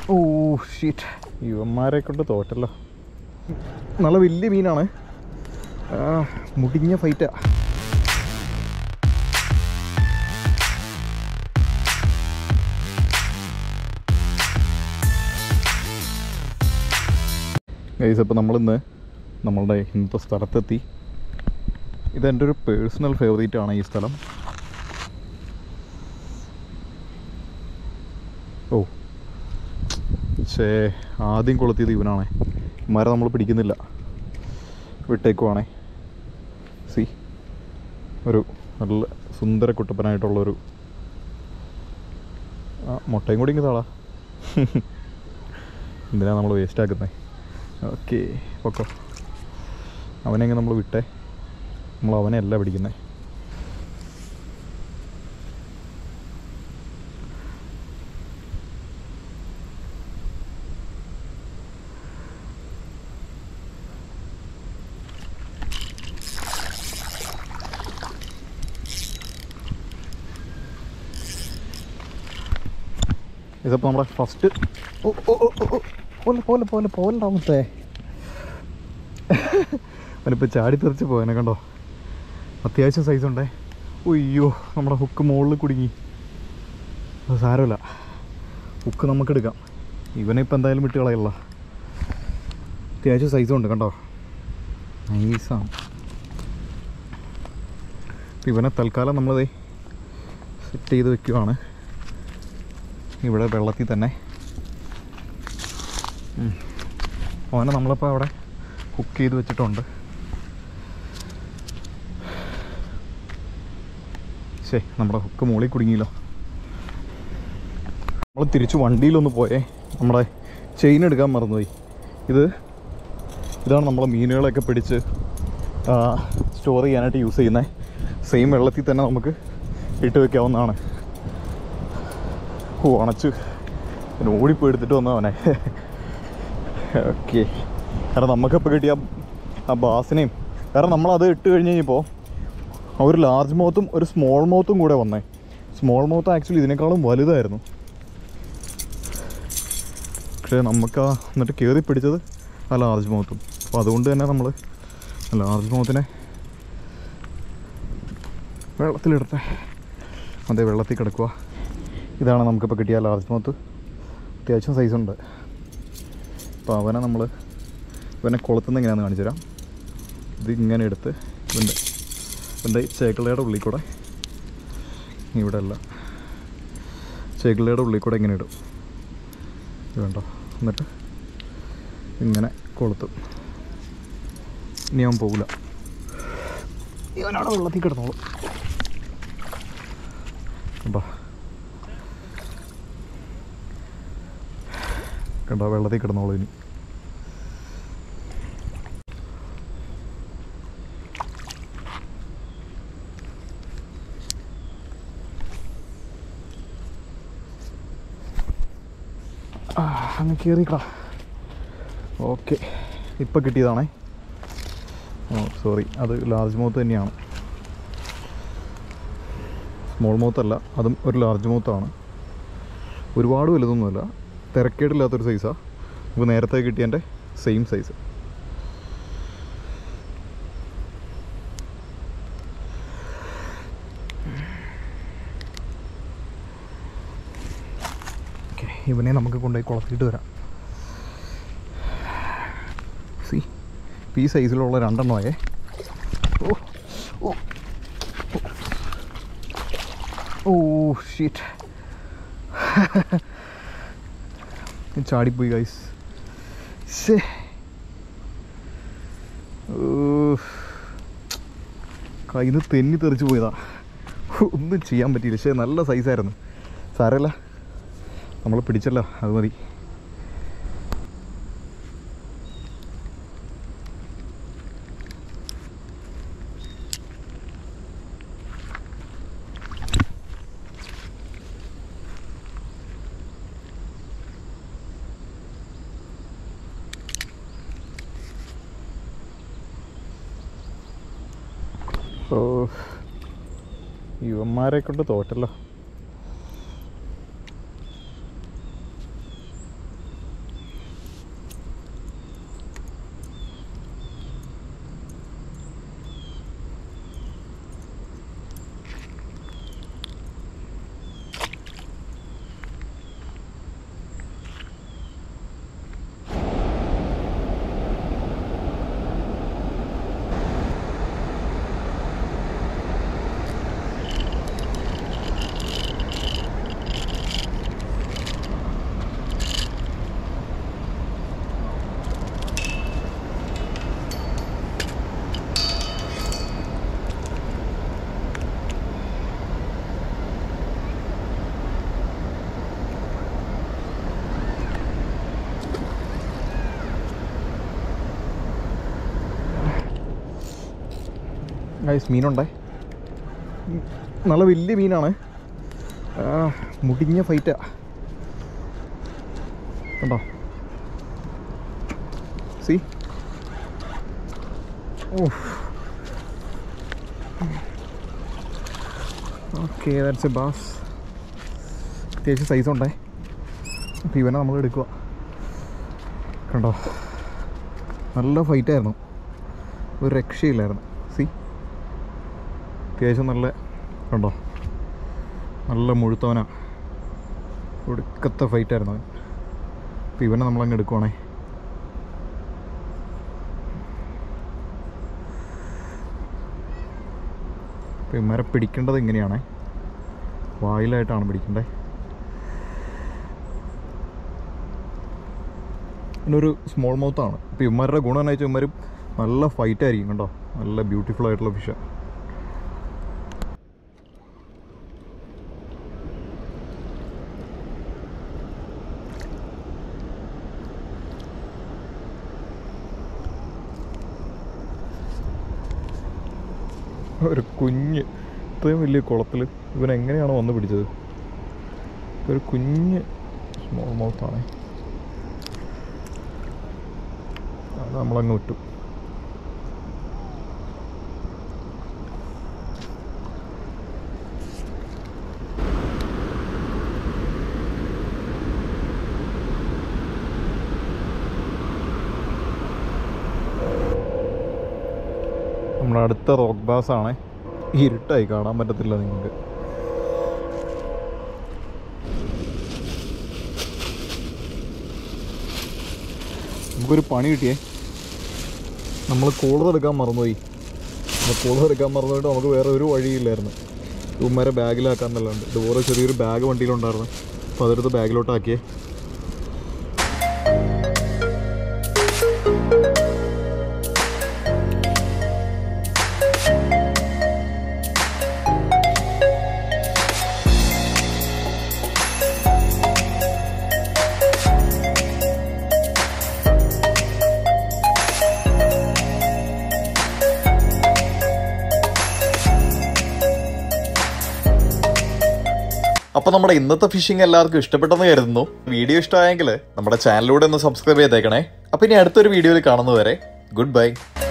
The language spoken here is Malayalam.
ഓ ഷീറ്റ് യുവന്മാരെ കൊണ്ട് തോറ്റല്ലോ നല്ല വലിയ മീനാണ് ആ, മുടിഞ്ഞ ഫൈറ്റാ ഗൈസ് അപ്പോൾ നമ്മളിന്ന് നമ്മളുടെ ഇന്നത്തെ സ്ഥലത്തെത്തി ഇതെൻ്റെ ഒരു പേഴ്സണൽ ഫേവറേറ്റ് ആണ് ഈ സ്ഥലം ഓ പക്ഷേ ആദ്യം കൊളുത്തിയത് ഇവനാണേ ഇമാരെ നമ്മൾ പിടിക്കുന്നില്ല വിട്ടേക്കുവാണേ സി ഒരു നല്ല സുന്ദര കുട്ടപ്പനായിട്ടുള്ളൊരു ആ മുട്ടയും കൂടി ഇങ്ങ് താളാ എന്തിനാ നമ്മൾ വേസ്റ്റ് ആക്കുന്നത് ഓക്കെ പൊക്കോ അവനെങ്ങ് നമ്മൾ വിട്ടേ നമ്മൾ അവനെ അല്ല പിടിക്കുന്നത് ഇതിപ്പോൾ നമ്മുടെ ഫസ്റ്റ് ഓ ഓ ഓ ഓ, ഓ പോലെ പോലെ പോലെ പോലുണ്ടാമത്തെ അവനിപ്പോൾ ചാടി തെറിച്ച് പോയനെ കണ്ടോ അത്യാവശ്യം സൈസ് ഉണ്ടേ അയ്യോ നമ്മുടെ ഹുക്ക് മുകളിൽ കുടുങ്ങി അത് സാരമില്ല ഹുക്ക് നമുക്ക് എടുക്കാം ഇവനെ ഇപ്പം എന്തായാലും വിട്ട് കളയല്ല അത്യാവശ്യം സൈസും ഉണ്ട് കണ്ടോ നൈസാണ് ഇപ്പം ഇവനെ തൽക്കാലം നമ്മളതേ സെറ്റ് ചെയ്ത് വെക്കുവാണ് ഇവിടെ വെള്ളത്തിൽ തന്നെ ഉം. അവനെ നമ്മളിപ്പോൾ അവിടെ കുക്ക് ചെയ്ത് വെച്ചിട്ടുണ്ട് ശേ നമ്മുടെ ഹുക്ക് മുകളിൽ കുടുങ്ങിയല്ലോ നമ്മൾ തിരിച്ച് വണ്ടിയിലൊന്ന് പോയേ നമ്മുടെ ചെയിൻ എടുക്കാൻ മറന്നുപോയി ഇത് ഇതാണ് നമ്മൾ മീനുകളൊക്കെ പിടിച്ച് സ്റ്റോർ ചെയ്യാനായിട്ട് യൂസ് ചെയ്യുന്നത് സെയിം വെള്ളത്തിൽ തന്നെ നമുക്ക് ഇട്ട് വെക്കാവുന്നതാണ് ഓ അണച്ച് പിന്നെ ഓടിപ്പോയി എടുത്തിട്ട് വന്നവനെ ഓക്കെ കാരണം നമുക്കിപ്പോൾ കിട്ടിയ ആ ബാസിനെയും കാരണം നമ്മളത് ഇട്ട് കഴിഞ്ഞ് കഴിഞ്ഞപ്പോൾ ആ ഒരു ലാർജ് മൗത്തും ഒരു സ്മോൾ മൗത്തും കൂടെ വന്നേ സ്മോൾ മൗത്ത് ആക്ച്വലി ഇതിനേക്കാളും വലുതായിരുന്നു പക്ഷേ നമുക്ക് ആ എന്നിട്ട് കയറി പിടിച്ചത് ആ ലാർജ് മൗത്തും അപ്പോൾ അതുകൊണ്ട് തന്നെ നമ്മൾ ലാർജ് മൗത്തിനെ വെള്ളത്തിലിടട്ടെ അതെ വെള്ളത്തിൽ കിടക്കുക ഇതാണ് നമുക്കിപ്പോൾ കിട്ടിയ ലാർജ് മൗത്ത് അത്യാവശ്യം സൈസ് ഉണ്ട് അപ്പോൾ അവനെ നമ്മൾ ഇവനെ കൊളുത്തുന്ന എങ്ങനെയാണെന്ന് കാണിച്ചു തരാം ഇത് ഇങ്ങനെ എടുത്ത് ഇവൻ്റെ ഇവൻ്റെ ചേക്കിളയുടെ ഉള്ളിൽ കൂടെ ഇവിടെ അല്ല ചേക്കിളയുടെ ഉള്ളിൽ കൂടെ ഇങ്ങനെ ഇടും ഇത് വേണ്ടോ എന്നിട്ട് ഇങ്ങനെ കൊളുത്തും ഇനി അവൻ പോകില്ല ഇവനവിടെ വെള്ളത്തിൽ കിടന്നോളൂ കണ്ടോ കണ്ടോ വെള്ളത്തിൽ കിടന്നോളൂ ഇനി ആ അങ്ങ് കയറിക്കടാ ഓക്കെ ഇപ്പം കിട്ടിയതാണേ ഓ സോറി അത് ലാർജ് മൗത്ത് തന്നെയാണ് സ്മോൾ മൗത്ത് അല്ല അതും ഒരു ലാർജ് മൗത്താണ് ഒരുപാട് വലുതൊന്നുമല്ല തിരക്കേടില്ലാത്തൊരു സൈസാണ് നമുക്ക് നേരത്തെ കിട്ടിയതിൻ്റെ സെയിം സൈസ് ഓക്കെ ഇവനെ നമുക്ക് കൊണ്ടുപോയി കുളത്തിയിട്ട് വരാം സി ഈ സൈസിലുള്ള രണ്ടെണ്ണമായേ ഓ ഓ ഓ ഷീറ്റ് ചാടിപ്പോയി ഗൈസ് ശേ കയ്യിൽ നിന്ന് തെന്നി തെറിച്ച് പോയതാ ഒന്നും ചെയ്യാൻ പറ്റിയില്ല പക്ഷേ നല്ല സൈസായിരുന്നു സാരമില്ല നമ്മൾ പിടിച്ചല്ലോ അത് മതി ഓ യുവന്മാരെ കൊണ്ട് തോറ്റല്ലോ ഗൈസ് മീനുണ്ടേ ഉം, നല്ല വലിയ മീനാണ് ആ, മുടിഞ്ഞ ഫൈറ്റാ കണ്ടോ see okay that's a bass അത്യാവശ്യം സൈസ് ഉണ്ടേ അപ്പോൾ ഇവനെ നമ്മൾ എടുക്കുക കണ്ടോ നല്ല ഫൈറ്റായിരുന്നു ഒരു രക്ഷയില്ലായിരുന്നു സി അത്യാവശ്യം നല്ല കണ്ടോ നല്ല മുഴുത്തവനാ ഒടുക്കത്തെ ഫൈറ്റായിരുന്നു അവൻ അപ്പോൾ ഇവനെ നമ്മളങ്ങ് എടുക്കുവാണേ അപ്പോൾ ഇവന്മാരെ പിടിക്കേണ്ടത് ഇങ്ങനെയാണേ വായിലായിട്ടാണ് പിടിക്കേണ്ടത് ഒരു സ്മോൾ മൗത്താണ് അപ്പോൾ ഇവന്മാരുടെ ഗുണം എന്ന് വെച്ചാൽ ഇവന്മാർ നല്ല ഫൈറ്റ് ആയിരിക്കും കണ്ടോ നല്ല ബ്യൂട്ടിഫുൾ ആയിട്ടുള്ള ഫിഷാണ് ഒരു കുഞ്ഞ് ഇത്രയും വലിയ കുളത്തിൽ ഇവൻ എങ്ങനെയാണ് വന്ന് പിടിച്ചത് ഒരു കുഞ്ഞ് സ്മോൾ മൗത്താണ് അത് നമ്മളങ്ങ് വിട്ടു നമ്മുടെ അടുത്ത റോക്ക് ബാസ് ആണ് ഇരുട്ടായി കാണാൻ പറ്റത്തില്ല നിങ്ങൾക്ക് നമുക്കൊരു പണി കിട്ടിയേ നമ്മൾ കൂളർ എടുക്കാൻ മറന്നുപോയി നമ്മൾ കൂളർ എടുക്കാൻ മറന്നുപോയിട്ട് നമുക്ക് വേറെ ഒരു വഴിയില്ലായിരുന്നു ഉമ്മരെ ബാഗിലാക്കാൻ നല്ലതുണ്ട് ഇതുപോലെ ചെറിയൊരു ബാഗ് വണ്ടിയിലുണ്ടായിരുന്നു അപ്പോൾ അതെടുത്ത് ബാഗിലോട്ടാക്കിയേ അപ്പോൾ നമ്മുടെ ഇന്നത്തെ ഫിഷിംഗ് എല്ലാവർക്കും ഇഷ്ടപ്പെട്ടെന്ന് കരുതുന്നു വീഡിയോ ഇഷ്ടമായെങ്കിൽ നമ്മുടെ ചാനലിലൂടെ ഒന്ന് സബ്സ്ക്രൈബ് ചെയ്തേക്കണേ അപ്പോൾ ഇനി അടുത്തൊരു വീഡിയോയിൽ കാണുന്നതുവരെ ഗുഡ് ബൈ